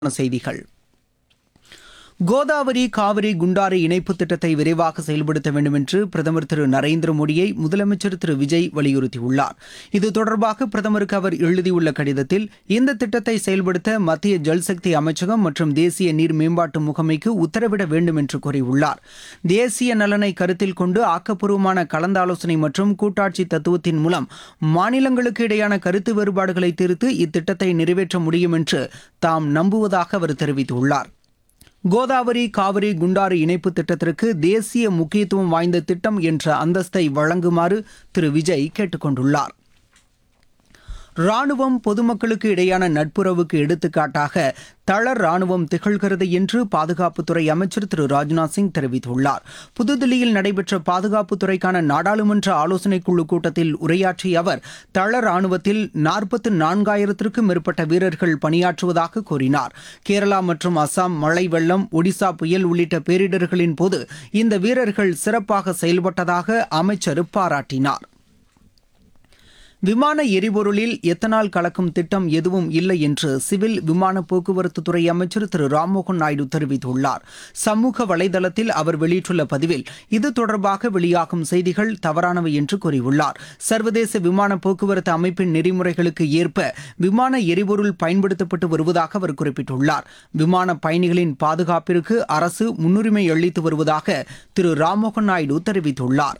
செய்திகள் கோதாவரி காவிரி குண்டாறு இணைப்பு திட்டத்தை விரைவாக செயல்படுத்த வேண்டும் என்று பிரதமர் திரு நரேந்திர மோடியை முதலமைச்சர் திரு விஜய் வலியுறுத்தியுள்ளார் இது தொடர்பாக பிரதமருக்கு அவர் எழுதியுள்ள கடிதத்தில் இந்த திட்டத்தை செயல்படுத்த மத்திய ஜல்சக்தி அமைச்சகம் மற்றும் தேசிய நீர் மேம்பாட்டு முகமைக்கு உத்தரவிட வேண்டும் என்று கூறியுள்ளார் தேசிய நலனை கருத்தில் கொண்டு ஆக்கப்பூர்வமான கலந்தாலோசனை மற்றும் கூட்டாட்சி தத்துவத்தின் மூலம் மாநிலங்களுக்கு இடையான கருத்து வேறுபாடுகளை தீர்த்து இத்திட்டத்தை நிறைவேற்ற முடியும் என்று தாம் நம்புவதாக அவர் தெரிவித்துள்ளார் கோதாவரி காவிரி குண்டாறு இணைப்பு திட்டத்திற்கு தேசிய முக்கியத்துவம் வாய்ந்த திட்டம் என்ற அந்தஸ்தை வழங்குமாறு திரு விஜய் கேட்டுக் கொண்டுள்ளார் ராணுவம் பொதுமக்களுக்கு இடையான நட்புறவுக்கு எடுத்துக்காட்டாக தளர் ராணுவம் திகழ்கிறது என்று பாதுகாப்புத்துறை அமைச்சர் திரு ராஜ்நாத் சிங் தெரிவித்துள்ளார் புதுதில்லியில் நடைபெற்ற பாதுகாப்புத்துறைக்கான நாடாளுமன்ற ஆலோசனைக் குழு கூட்டத்தில் உரையாற்றிய அவர் தளர் ராணுவத்தில் நாற்பத்து நான்காயிரத்திற்கும் மேற்பட்ட வீரர்கள் பணியாற்றுவதாக கூறினார் கேரளா மற்றும் அசாம் மழை வெள்ளம் ஒடிசா புயல் உள்ளிட்ட பேரிடர்களின் போது இந்த வீரர்கள் சிறப்பாக செயல்பட்டதாக அமைச்சர் பாராட்டினார் விமான எரிபொருளில் எத்தனால் கலக்கும் திட்டம் எதுவும் இல்லை என்று சிவில் விமான போக்குவரத்து துறை அமைச்சர் திரு ராம்மோகன் நாயுடு தெரிவித்துள்ளார் சமூக வலைதளத்தில் அவர் வெளியிட்டுள்ள பதிவில் இது தொடர்பாக வெளியாகும் செய்திகள் தவறானவை என்று கூறியுள்ளார் சர்வதேச விமான போக்குவரத்து அமைப்பின் நெறிமுறைகளுக்கு ஏற்ப விமான எரிபொருள் பயன்படுத்தப்பட்டு வருவதாக அவர் குறிப்பிட்டுள்ளார் விமான பயணிகளின் பாதுகாப்பிற்கு அரசு முன்னுரிமை அளித்து வருவதாக திரு ராம்மோகன் நாயுடு தெரிவித்துள்ளார்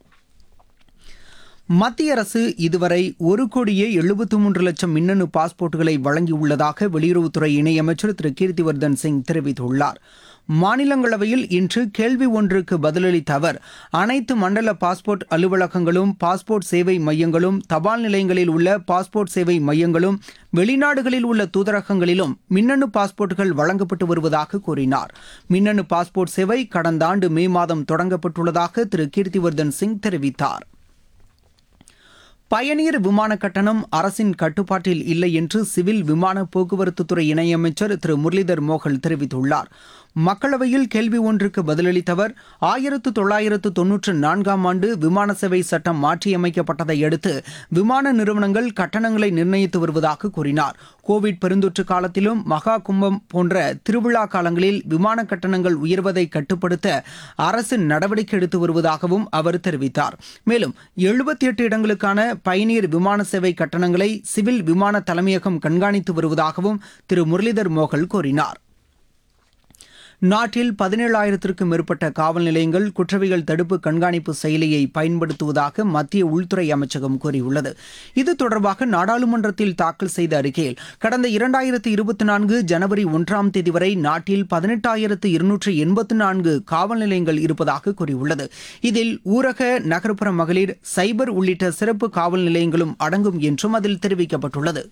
மத்திய அரசு இதுவரை ஒரு கோடியே எழுபத்து மூன்று லட்சம் மின்னணு பாஸ்போர்ட்டுகளை வழங்கியுள்ளதாக வெளியுறவுத்துறை இணையமைச்சர் திரு கீர்த்திவர்தன் சிங் தெரிவித்துள்ளார் மாநிலங்களவையில் இன்று கேள்வி ஒன்றுக்கு பதிலளித்த அவர் அனைத்து மண்டல பாஸ்போர்ட் அலுவலகங்களும் பாஸ்போர்ட் சேவை மையங்களும் தபால் நிலையங்களில் உள்ள பாஸ்போர்ட் சேவை மையங்களும் வெளிநாடுகளில் உள்ள தூதரகங்களிலும் மின்னணு பாஸ்போர்ட்டுகள் வழங்கப்பட்டு வருவதாக கூறினார் மின்னணு பாஸ்போர்ட் சேவை கடந்த ஆண்டு மே மாதம் தொடங்கப்பட்டுள்ளதாக திரு கீர்த்திவர்தன் சிங் தெரிவித்தார் பயணியர் விமான கட்டணம் அரசின் கட்டுப்பாட்டில் இல்லை என்று சிவில் விமான போக்குவரத்துத்துறை இணையமைச்சர் திரு முரளிதர் மோகல் தெரிவித்துள்ளார் மக்களவையில் கேள்வி ஒன்றுக்கு பதிலளித்த அவர் ஆயிரத்து தொள்ளாயிரத்து தொன்னூற்று நான்காம் ஆண்டு விமான சேவை சட்டம் மாற்றியமைக்கப்பட்டதை அடுத்து விமான நிறுவனங்கள் கட்டணங்களை நிர்ணயித்து வருவதாக கூறினார் கோவிட் பெருந்தொற்று காலத்திலும் மகா கும்பம் போன்ற திருவிழா காலங்களில் விமான கட்டணங்கள் உயர்வதை கட்டுப்படுத்த அரசு நடவடிக்கை எடுத்து வருவதாகவும் அவர் தெரிவித்தார் மேலும் எழுபத்தி எட்டு இடங்களுக்கான பயணியர் விமான சேவை கட்டணங்களை சிவில் விமான தலைமையகம் கண்காணித்து வருவதாகவும் திரு முரளிதர் மோகல் கூறினார் நாட்டில் பதினேழாயிரத்திற்கும் மேற்பட்ட காவல் நிலையங்கள் குற்றவியல் தடுப்பு கண்காணிப்பு செயலியை பயன்படுத்துவதாக மத்திய உள்துறை அமைச்சகம் கூறியுள்ளது இது தொடர்பாக நாடாளுமன்றத்தில் தாக்கல் செய்த அறிக்கையில் கடந்த இரண்டாயிரத்து இருபத்தி நான்கு ஜனவரி ஒன்றாம் தேதி வரை நாட்டில் பதினெட்டாயிரத்து இருநூற்று எண்பத்து நான்கு காவல் நிலையங்கள் இருப்பதாக கூறியுள்ளது இதில் ஊரக நகர்ப்புற மகளிர் சைபர் உள்ளிட்ட சிறப்பு காவல் நிலையங்களும் அடங்கும் என்றும் அதில் தெரிவிக்கப்பட்டுள்ளது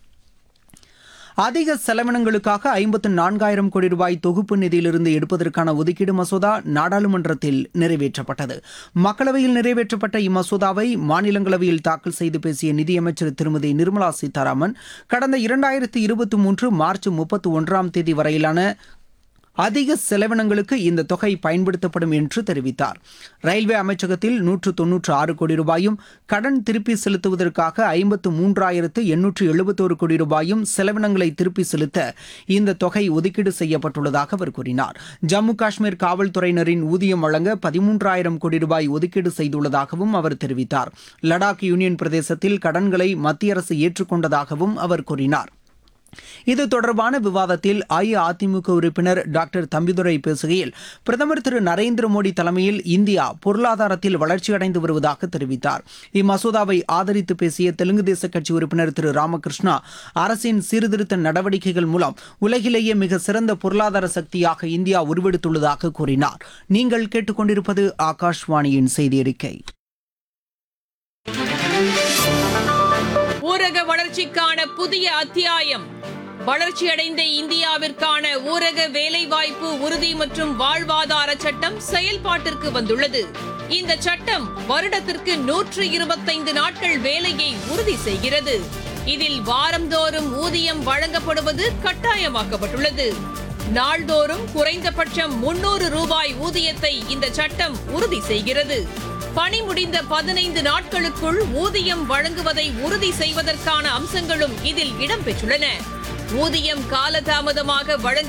அதிக செலவினங்களுக்காக ஐம்பத்து நான்காயிரம் கோடி ரூபாய் தொகுப்பு நிதியிலிருந்து எடுப்பதற்கான ஒதுக்கீடு மசோதா நாடாளுமன்றத்தில் நிறைவேற்றப்பட்டது மக்களவையில் நிறைவேற்றப்பட்ட இம்மசோதாவை மாநிலங்களவையில் தாக்கல் செய்து பேசிய நிதியமைச்சர் திருமதி நிர்மலா சீதாராமன் கடந்த இரண்டாயிரத்து இருபத்தி மூன்று மார்ச் முப்பத்தி ஒன்றாம் தேதி வரையிலான அதிக செலவினங்களுக்கு இந்த தொகை பயன்படுத்தப்படும் என்று தெரிவித்தார் ரயில்வே அமைச்சகத்தில் நூற்று தொன்னூற்று ஆறு கோடி ரூபாயும் கடன் திருப்பி செலுத்துவதற்காக ஐம்பத்து மூன்றாயிரத்து எண்ணூற்று எழுபத்தோரு கோடி ரூபாயும் செலவினங்களை திருப்பி செலுத்த இந்த தொகை ஒதுக்கீடு செய்யப்பட்டுள்ளதாக அவர் கூறினார் ஜம்மு காஷ்மீர் காவல்துறையினரின் ஊதியம் வழங்க பதிமூன்றாயிரம் கோடி ரூபாய் ஒதுக்கீடு செய்துள்ளதாகவும் அவர் தெரிவித்தார் லடாக் யூனியன் பிரதேசத்தில் கடன்களை மத்திய அரசு ஏற்றுக்கொண்டதாகவும் அவர் கூறினார் இது தொடர்பான விவாதத்தில் அஇஅதிமுக உறுப்பினர் டாக்டர் தம்பிதுரை பேசுகையில் பிரதமர் திரு நரேந்திர மோடி தலைமையில் இந்தியா பொருளாதாரத்தில் வளர்ச்சியடைந்து வருவதாக தெரிவித்தார் இம்மசோதாவை ஆதரித்து பேசிய தெலுங்கு தேச கட்சி உறுப்பினர் திரு ராமகிருஷ்ணா அரசின் சீர்திருத்த நடவடிக்கைகள் மூலம் உலகிலேயே மிக சிறந்த பொருளாதார சக்தியாக இந்தியா உருவெடுத்துள்ளதாக கூறினார் நீங்கள் கேட்டுக்கொண்டிருப்பது ஆகாஷ்வாணியின் செய்தி அறிக்கை ஊரக வளர்ச்சிக்கான புதிய அத்தியாயம் வளர்ச்சியடைந்த இந்தியாவிற்கான ஊரக வேலைவாய்ப்பு உறுதி மற்றும் வாழ்வாதார சட்டம் செயல்பாட்டிற்கு வந்துள்ளது இந்த சட்டம் வருடத்திற்கு நூற்று இருபத்தைந்து நாட்கள் வேலையை உறுதி செய்கிறது இதில் வாரந்தோறும் ஊதியம் வழங்கப்படுவது கட்டாயமாக்கப்பட்டுள்ளது நாள்தோறும் குறைந்தபட்சம் முன்னூறு ரூபாய் ஊதியத்தை இந்த சட்டம் உறுதி செய்கிறது பணி முடிந்த பதினைந்து நாட்களுக்குள் ஊதியம் வழங்குவதை உறுதி செய்வதற்கான அம்சங்களும் இதில் இடம்பெற்றுள்ளன ஊதியம் காலதாமதமாக வழங்க